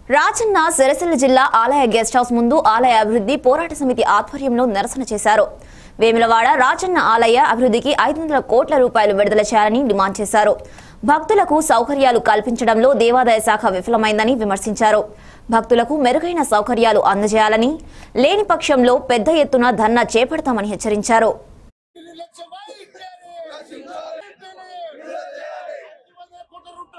రాజన్న సిరసిల్ల జిల్లా ఆలయ guest house ముందు ఆలయ అభివృద్ధి పోరాట సమితి ఆధ్వర్యంలో నిరసన చేశారు వేములవాడ రాజన్న ఆలయ అభివృద్ధికి ఐదు వందల కోట్ల రూపాయలు విడుదల చేయాలని డిమాండ్ చేశారు భక్తులకు సౌకర్యాలు కల్పించడంలో దేవాదాయ శాఖ విఫలమైందని విమర్శించారు భక్తులకు మెరుగైన సౌకర్యాలు అందజేయాలని లేని పక్షంలో పెద్ద ఎత్తున ధర్నా చేపడతామని హెచ్చరించారు నిర్లక్ష్య వైఖరి వెంటనే కుట్రరుట్టు.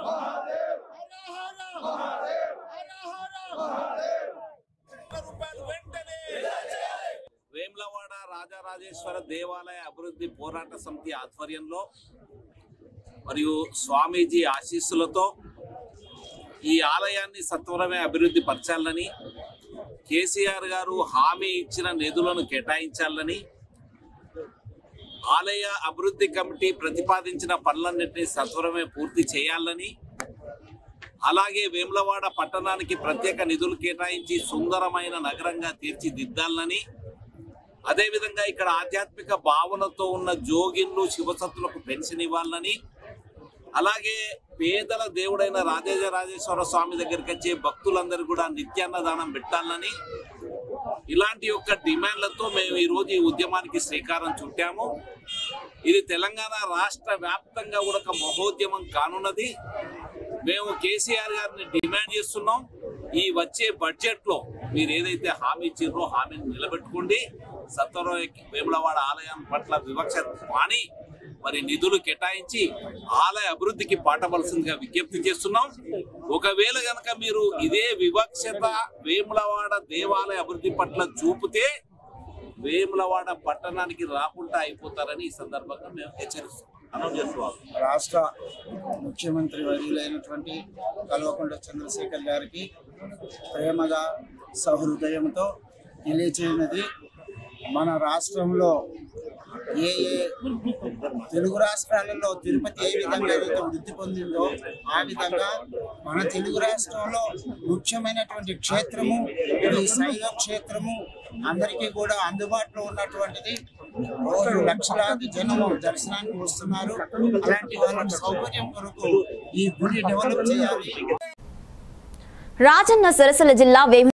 హర హర. రూపాయలు వెంటనే వేములవాడ రాజరాజేశ్వర దేవాలయ అభివృద్ధి పోరాట సమితి ఆధ్వర్యంలో మరియు స్వామీజీ ఆశీస్సులతో ఈ ఆలయాన్ని సత్వరమే అభివృద్ధి పరచాలని కేసీఆర్ గారు హామీ ఇచ్చిన నిధులను కేటాయించాలని ఆలయ అభివృద్ధి కమిటీ ప్రతిపాదించిన పనులన్నింటినీ సత్వరమే పూర్తి చేయాలని అలాగే వేములవాడ పట్టణానికి ప్రత్యేక నిధులు కేటాయించి సుందరమైన నగరంగా తీర్చిదిద్దాలని అదేవిధంగా ఇక్కడ ఆధ్యాత్మిక భావనతో ఉన్న జోగిన్లు శివసత్తులకు పెన్షన్ ఇవ్వాలని అలాగే పేదల దేవుడైన రాజేజ రాజేశ్వర స్వామి దగ్గరికి వచ్చే భక్తులందరూ కూడా నిత్యాన్నదానం పెట్టాలని ఇలాంటి యొక్క డిమాండ్లతో మేము ఈ రోజు ఈ ఉద్యమానికి శ్రీకారం చుట్టాము ఇది తెలంగాణ రాష్ట్ర వ్యాప్తంగా కూడా ఒక మహోద్యమం కానున్నది మేము కేసీఆర్ గారిని డిమాండ్ చేస్తున్నాం ఈ వచ్చే బడ్జెట్ లో మీరు ఏదైతే హామీ ఇచ్చిండ్రో హామీని నిలబెట్టుకోండి సత్వరం వేములవాడ ఆలయం పట్ల వివక్ష మాని మరి నిధులు కేటాయించి ఆలయ అభివృద్ధికి పాటవలసిందిగా విజ్ఞప్తి చేస్తున్నాం ఒకవేళ గనక మీరు ఇదే వివక్షత వేములవాడ దేవాలయ అభివృద్ధి పట్ల చూపితే వేములవాడ పట్టణానికి రాకుండా అయిపోతారని ఈ సందర్భంగా మేము హెచ్చరిస్తున్నాం అనౌన్స్ చేస్తున్నాం రాష్ట్ర ముఖ్యమంత్రి వర్యులైనటువంటి కల్వకుంట్ల చంద్రశేఖర్ గారికి ప్రేమగా సహృదయంతో తెలియచేయనది మన రాష్ట్రంలో ఏ ఏ తెలుగు రాష్ట్రాలలో తిరుపతి ఏ విధంగా అయితే వృద్ధి పొందిందో ఆ విధంగా మన తెలుగు రాష్ట్రంలో ముఖ్యమైనటువంటి క్షేత్రము ఇది శైవ క్షేత్రము అందరికీ కూడా అందుబాటులో ఉన్నటువంటిది రోజు లక్షలాది జనము దర్శనానికి వస్తున్నారు అలాంటి వాళ్ళకి సౌకర్యం కొరకు ఈ గుడి డెవలప్ చేయాలి రాజన్న సిరసిల్ల జిల్లా వేము